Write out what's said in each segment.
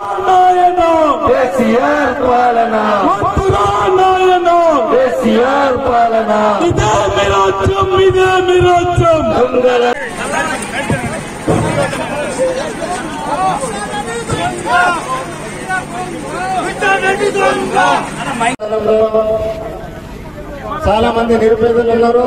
నాయన కేసీఆర్ పాలన వద్దురా నాయన కేసీఆర్ పాలన ఇదే మీ రాజ్యం ఇదే మీ రాజ్యం దొంగల చాలా మంది నిరుపేదలు ఉన్నారు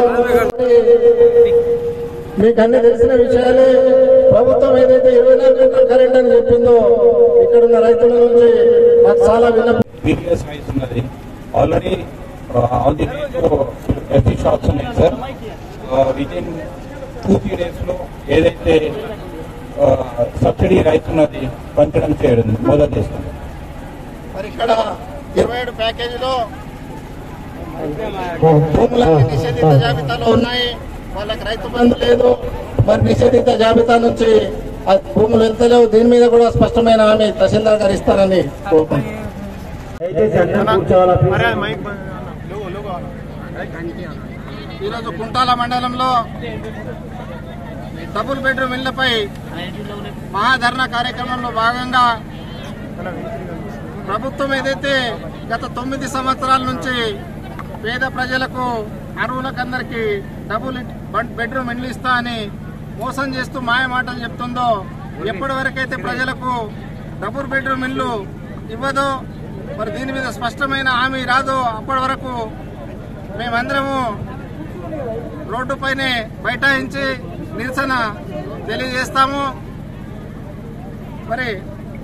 మీకు అన్ని తెలిసిన విషయాలే ప్రభుత్వం ఏదైతే ఇరవై నాలుగు గంటల కరెంట్ అని చెప్పిందో ఇక్కడ ఉన్న రైతుల నుంచి మాకు చాలా విన్నప పీపీఎస్ రైస్ ఉన్నది already on the FT shops ఉన్నాయి sir with in two three days లో ఏదైతే సబ్సిడీ రైస్ ఉన్నది పంచడం చేయడం మొదలు చేస్తాం మరి ఇక్కడ ఇరవై ఏడు ప్యాకేజీలో భూములన్నీ నిషేధిత జాబితాలో ఉన్నాయి వాళ్ళకి రైతు బంధు లేదు మరి నిషేధిత జాబితా నుంచి ఆ భూములు వెళ్తలేవు దీని మీద కూడా స్పష్టమైన హామీ తహసీల్దార్ గారు ఇస్తారని కోరుకుంటున్నాను ఈరోజు కుంటాల మండలంలో డబుల్ బెడ్రూమ్ ఇళ్లపై మహాధరణ కార్యక్రమంలో భాగంగా ప్రభుత్వం ఏదైతే గత తొమ్మిది సంవత్సరాల నుంచి పేద ప్రజలకు అర్హులకందరికీ డబుల్ బెడ్రూమ్ ఇండ్లు ఇస్తా అని మోసం చేస్తూ మాయ మాటలు చెప్తుందో ఎప్పటి వరకైతే ప్రజలకు డబుల్ బెడ్రూమ్ ఇల్లు ఇవ్వదో మరి దీని మీద స్పష్టమైన హామీ రాదో అప్పటి వరకు మేమందరము రోడ్డుపైనే బైఠాయించి నిరసన తెలియజేస్తాము మరి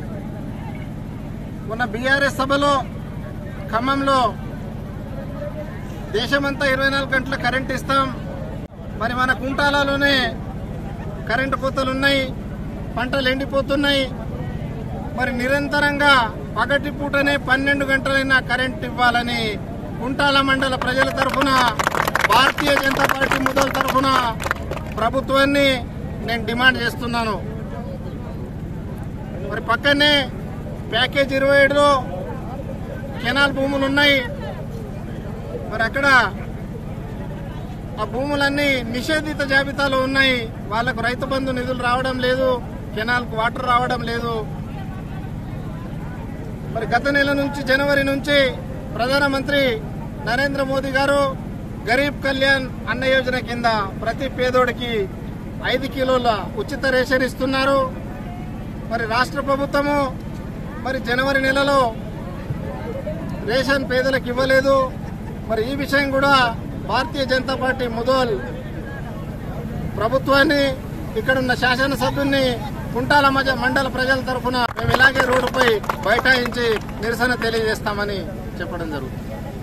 మొన్న బీఆర్ఎస్ సభలో ఖమ్మంలో దేశమంతా ఇరవై నాలుగు గంటల కరెంట్ ఇస్తాం మరి మన కుంటాలలోనే కరెంటు కోతలు ఉన్నాయి పంటలు ఎండిపోతున్నాయి మరి నిరంతరంగా పగటి పూటనే పన్నెండు గంటలైనా కరెంట్ ఇవ్వాలని కుంటాల మండల ప్రజల తరఫున భారతీయ జనతా పార్టీ ముదల తరఫున ప్రభుత్వాన్ని నేను డిమాండ్ చేస్తున్నాను మరి పక్కనే ప్యాకేజ్ ఇరవై ఏడులో కెనాల్ భూములు ఉన్నాయి మరి అక్కడ ఆ భూములన్నీ నిషేధిత జాబితాలో ఉన్నాయి వాళ్లకు రైతు బంధు నిధులు రావడం లేదు కెనాల్కు వాటర్ రావడం లేదు మరి గత నెల నుంచి జనవరి నుంచి ప్రధానమంత్రి నరేంద్ర మోదీ గారు గరీబ్ కళ్యాణ్ అన్న యోజన కింద ప్రతి పేదోడికి ఐదు కిలోల ఉచిత రేషన్ ఇస్తున్నారు మరి రాష్ట్ర ప్రభుత్వము మరి జనవరి నెలలో రేషన్ పేదలకు ఇవ్వలేదు మరి ఈ విషయం కూడా భారతీయ జనతా పార్టీ ముదోల్ ప్రభుత్వాన్ని ఇక్కడున్న శాసనసభ్యుల్ని కుంటాల మధ్య మండల ప్రజల తరఫున మేము ఇలాగే రోడ్డుపై బైఠాయించి నిరసన తెలియజేస్తామని చెప్పడం జరుగుతుంది